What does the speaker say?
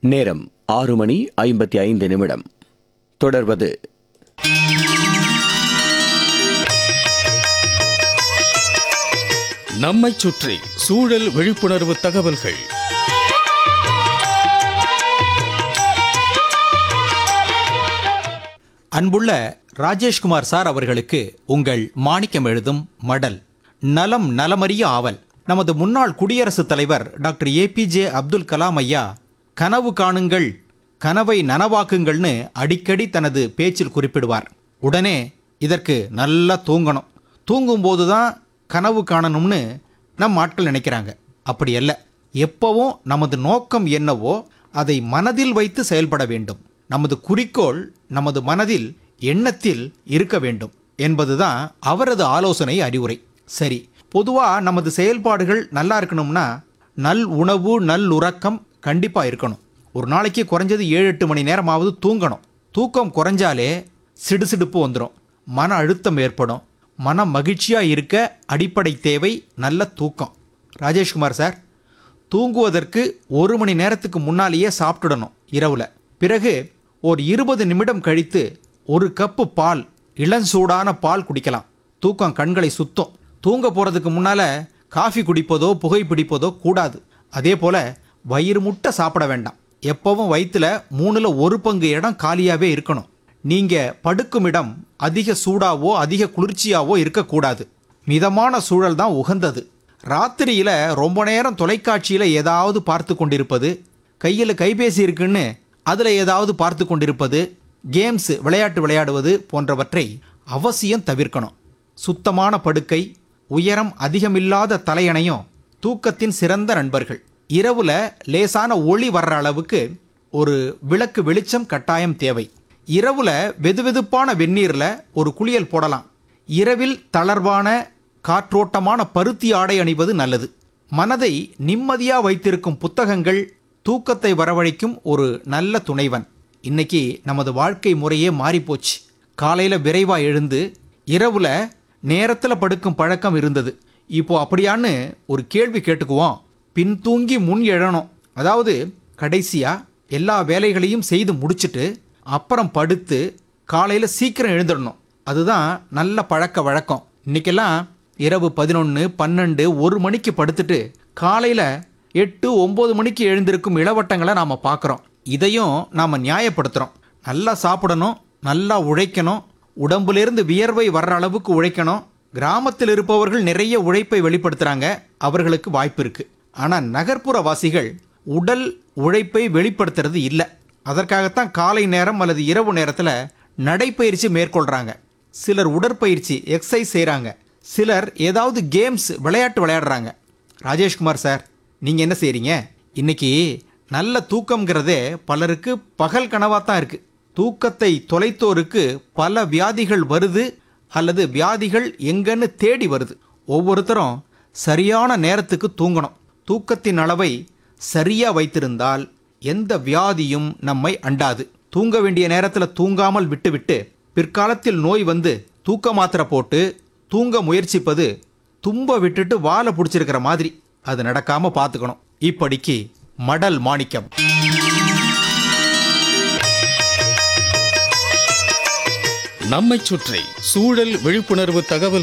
நேரம் ஆறு மணி ஐம்பத்தி ஐந்து நிமிடம் தொடர்வது நம்மைச் சுற்றி சூழல் விழிப்புணர்வு தகவல்கள் அன்புள்ள ராஜேஷ்குமார் சார் அவர்களுக்கு உங்கள் மாணிக்கம் எழுதும் மடல் நலம் நலமறிய ஆவல் நமது முன்னாள் குடியரசுத் தலைவர் டாக்டர் ஏபிஜே அப்துல் கலாம் ஐயா கனவு காணுங்கள் கனவை நனவாக்குங்கள்னு அடிக்கடி தனது பேச்சில் குறிப்பிடுவார் உடனே இதற்கு நல்லா தூங்கணும் தூங்கும்போது தான் கனவு காணணும்னு நம் ஆட்கள் நினைக்கிறாங்க அப்படி அல்ல எப்பவும் நமது நோக்கம் என்னவோ அதை மனதில் வைத்து செயல்பட வேண்டும் நமது குறிக்கோள் நமது மனதில் எண்ணத்தில் இருக்க வேண்டும் என்பதுதான் அவரது ஆலோசனை அறிவுரை சரி பொதுவா நமது செயல்பாடுகள் நல்லா இருக்கணும்னா நல் உணவு நல் உறக்கம் கண்டிப்பா இருக்கணும் ஒரு நாளைக்கு குறைஞ்சது ஏழு எட்டு மணி நேரமாவது தூங்கணும் தூக்கம் குறைஞ்சாலே சிடுசிடுப்பு வந்துடும் மன அழுத்தம் ஏற்படும் மன மகிழ்ச்சியா இருக்க அடிப்படை தேவை நல்ல தூக்கம் ராஜேஷ்குமார் சார் தூங்குவதற்கு ஒரு மணி நேரத்துக்கு முன்னாலேயே சாப்பிட்டுடணும் இரவுல பிறகு ஒரு இருபது நிமிடம் கழித்து ஒரு கப்பு பால் இளஞ்சூடான பால் குடிக்கலாம் தூக்கம் கண்களை சுத்தம் தூங்க போறதுக்கு முன்னால காஃபி குடிப்பதோ புகை பிடிப்பதோ கூடாது அதே போல வயிறு முட்டை சாப்பிட வேண்டாம் எப்பவும் வயிற்றுல மூணுல ஒரு பங்கு இடம் காலியாவே இருக்கணும் நீங்க படுக்கும் இடம் அதிக சூடாவோ அதிக குளிர்ச்சியாவோ இருக்கக்கூடாது மிதமான சூழல் தான் உகந்தது ராத்திரியில ரொம்ப நேரம் தொலைக்காட்சியில ஏதாவது பார்த்து கொண்டிருப்பது கையில் கைபேசி இருக்குன்னு அதில் ஏதாவது பார்த்து கொண்டிருப்பது கேம்ஸ் விளையாட்டு விளையாடுவது போன்றவற்றை அவசியம் தவிர்க்கணும் சுத்தமான படுக்கை உயரம் அதிகமில்லாத தலையணையும் தூக்கத்தின் சிறந்த நண்பர்கள் இரவுல லேசான ஒளி வர்ற அளவுக்கு ஒரு விளக்கு வெளிச்சம் கட்டாயம் தேவை இரவுல வெதுவெதுப்பான வெந்நீர்ல ஒரு குளியல் போடலாம் இரவில் தளர்வான காற்றோட்டமான பருத்தி ஆடை அணிவது நல்லது மனதை நிம்மதியா வைத்திருக்கும் புத்தகங்கள் தூக்கத்தை வரவழைக்கும் ஒரு நல்ல துணைவன் இன்னைக்கு நமது வாழ்க்கை முறையே மாறிப்போச்சு காலையில விரைவா எழுந்து இரவுல நேரத்துல படுக்கும் பழக்கம் இருந்தது இப்போ அப்படியான்னு ஒரு கேள்வி கேட்டுக்குவோம் பின்தூங்கி முன் எழணும் அதாவது கடைசியா எல்லா வேலைகளையும் செய்து முடிச்சிட்டு அப்புறம் படுத்து காலையில சீக்கிரம் எழுந்துடணும் அதுதான் நல்ல பழக்க வழக்கம் இன்னைக்கெல்லாம் இரவு பதினொன்று பன்னெண்டு ஒரு மணிக்கு படுத்துட்டு காலையில எட்டு ஒன்பது மணிக்கு எழுந்திருக்கும் இளவட்டங்களை நாம பார்க்குறோம் இதையும் நாம நியாயப்படுத்துறோம் நல்லா சாப்பிடணும் நல்லா உழைக்கணும் உடம்புலேருந்து வியர்வை வர்ற அளவுக்கு உழைக்கணும் கிராமத்தில் இருப்பவர்கள் நிறைய உழைப்பை வெளிப்படுத்துறாங்க அவர்களுக்கு வாய்ப்பு இருக்கு ஆனா நகர்ப்புற வாசிகள் உடல் உழைப்பை வெளிப்படுத்துறது இல்லை அதற்காகத்தான் காலை நேரம் அல்லது இரவு நேரத்தில் நடைப்பயிற்சி மேற்கொள்றாங்க சிலர் உடற்பயிற்சி எக்ஸசைஸ் செய்கிறாங்க சிலர் ஏதாவது கேம்ஸ் விளையாட்டு விளையாடுறாங்க ராஜேஷ்குமார் சார் நீங்கள் என்ன செய்கிறீங்க இன்னைக்கு நல்ல தூக்கம்ங்கிறதே பலருக்கு பகல் கனவாக தான் இருக்கு தூக்கத்தை தொலைத்தோருக்கு பல வியாதிகள் வருது அல்லது வியாதிகள் எங்கன்னு தேடி வருது ஒவ்வொருத்தரும் சரியான நேரத்துக்கு தூங்கணும் தூக்கத்தின் அளவை சரியா வைத்திருந்தால் எந்த வியாதியும் நம்மை அண்டாது தூங்க வேண்டிய நேரத்தில் தூங்காமல் விட்டுவிட்டு பிற்காலத்தில் நோய் வந்து தூக்க மாத்திரை போட்டு தூங்க முயற்சிப்பது தும்ப விட்டுட்டு வாழை பிடிச்சிருக்கிற மாதிரி அது நடக்காம பார்த்துக்கணும் இப்படிக்கு மடல் மாணிக்கம் நம்மைச் சுற்றி சூழல் விழிப்புணர்வு தகவல்கள்